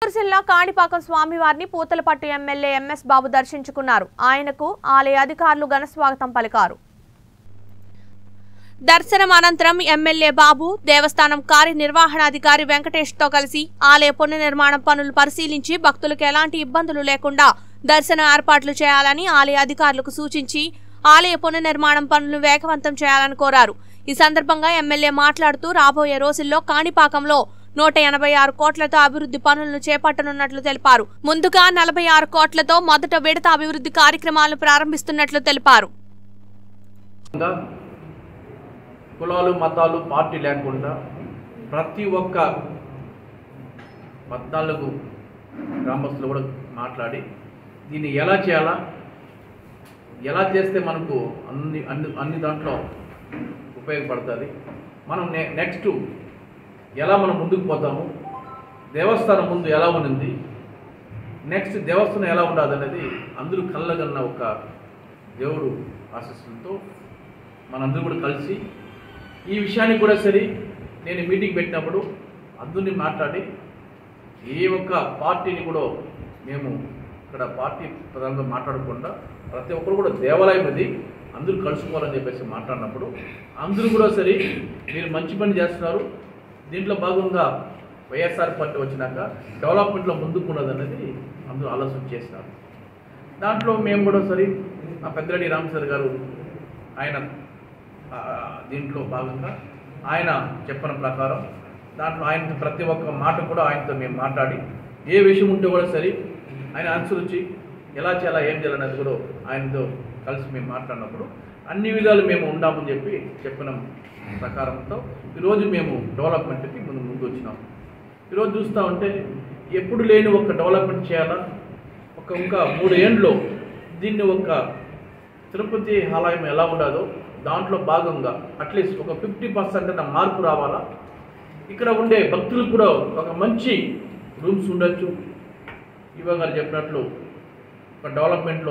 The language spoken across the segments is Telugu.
గుంటూరు జిల్లా కాణిపాకం స్వామివారిని పూతలపట్టు ఎమ్మెల్యే ఎంఎస్ బాబు దర్శించుకున్నారు ఆయనకు ఆలయ అధికారులు ఘన స్వాగతం పలికారు దర్శనం అనంతరం ఎమ్మెల్యే బాబు దేవస్థానం కార్యనిర్వహణాధికారి వెంకటేష్ తో కలిసి ఆలయ పునర్నిర్మాణం పనులు పరిశీలించి భక్తులకు ఎలాంటి ఇబ్బందులు లేకుండా దర్శన ఏర్పాట్లు చేయాలని ఆలయ అధికారులకు సూచించి ఆలయ పునర్నిర్మాణం పనులను వేగవంతం చేయాలని కోరారు ఈ సందర్భంగా ఎమ్మెల్యే మాట్లాడుతూ రాబోయే రోజుల్లో కాణిపాకంలో నూట ఎనభై ఆరు కోట్లతో అభివృద్ధి పనులను చేపట్టనున్నట్లు తెలిపారు ముందుగా నలభై ఆరు కోట్లతో మొదట విడత అభివృద్ధి కార్యక్రమాలను ప్రారంభిస్తున్నట్లు తెలిపారు విధంగా కులాలు మతాలు పార్టీ లేకుండా ప్రతి ఒక్క పద్నాలుగు గ్రామస్తులు కూడా మాట్లాడి దీన్ని ఎలా చేయాలా ఎలా చేస్తే మనకు అన్ని అన్ని అన్ని దాంట్లో ఉపయోగపడుతుంది మనం నె నెక్స్ట్ ఎలా మనం ముందుకు పోతాము దేవస్థానం ముందు ఎలా ఉన్నింది నెక్స్ట్ దేవస్థానం ఎలా ఉండదు అనేది అందరూ కళ్ళగన్న ఒక దేవుడు ఆశస్సులతో మనందరూ కూడా కలిసి ఈ విషయానికి కూడా సరే నేను మీటింగ్ పెట్టినప్పుడు అందరినీ మాట్లాడి ఏ ఒక్క పార్టీని కూడా మేము ఇక్కడ పార్టీ ప్రధానంగా మాట్లాడకుండా ప్రతి ఒక్కరు కూడా దేవాలయం ఇది అందరూ కలుసుకోవాలని చెప్పేసి మాట్లాడినప్పుడు అందరూ కూడా సరే మీరు మంచి పని చేస్తున్నారు దీంట్లో భాగంగా వైఎస్ఆర్ పార్టీ వచ్చినాక డెవలప్మెంట్లో ముందుకు ఉన్నదన్నది అందరూ ఆలోచన చేసినారు దాంట్లో మేము కూడా సరే మా పెద్దరెడ్డి రామసార్ గారు ఆయన ఆ, దీంట్లో భాగంగా ఆయన చెప్పిన ప్రకారం దాంట్లో ఆయన ప్రతి ఒక్క మాట కూడా ఆయనతో మేము మాట్లాడి ఏ విషయం ఉంటే కూడా సరే ఆయన అనుసరించి ఎలా చేయాలా ఏం చేయాలనేది కూడా ఆయనతో కలిసి మేము మాట్లాడినప్పుడు అన్ని విధాలు మేము ఉండామని చెప్పి చెప్పిన ప్రకారంతో ఈరోజు మేము డెవలప్మెంట్కి ముందు ముందు వచ్చినాం ఈరోజు చూస్తూ ఉంటే ఎప్పుడు లేని ఒక డెవలప్మెంట్ చేయాలా ఒక ఇంకా మూడు ఏండ్లో దీన్ని ఒక తిరుపతి ఆలయం ఎలా ఉండదో దాంట్లో భాగంగా అట్లీస్ట్ ఒక ఫిఫ్టీ పర్సెంట్ అన్న మార్పు రావాలా ఇక్కడ ఉండే భక్తులకు కూడా ఒక మంచి రూమ్స్ ఉండొచ్చు ఇవ గారు చెప్పినట్లు ఒక డెవలప్మెంట్లో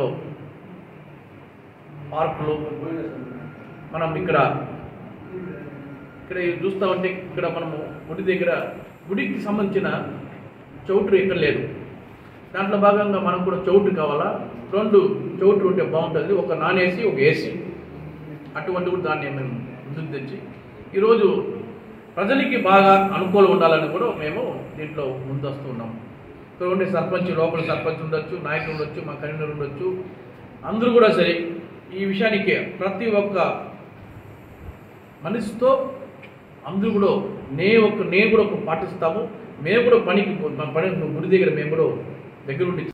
పార్కులు మనం ఇక్కడ ఇక్కడ చూస్తూ ఉంటే ఇక్కడ మనము గుడి దగ్గర గుడికి సంబంధించిన చౌట్రీ ఇక్కడ లేదు దాంట్లో భాగంగా మనకు కూడా చౌట్రీ కావాలా రెండు చౌట్రీ ఉంటే బాగుంటుంది ఒక నాన్ ఏసీ ఒక ఏసీ అటువంటి కూడా దాన్ని మేము ముందుకు తెచ్చి ఈరోజు ప్రజలకి బాగా అనుకూలం ఉండాలని కూడా మేము దీంట్లో ముందస్తూ ఉన్నాము ఇక్కడ ఉండే సర్పంచ్ లోపల సర్పంచ్ ఉండొచ్చు నాయకులు ఉండొచ్చు మా కన్వీనర్ ఉండొచ్చు అందరూ కూడా సరే ఈ విషయానికి ప్రతి ఒక్క మనిషితో అందరూ కూడా నే ఒక నేను కూడా ఒక పాటిస్తాము మేము కూడా పనికి పని గుడి దగ్గర మేము కూడా దగ్గర ఉండి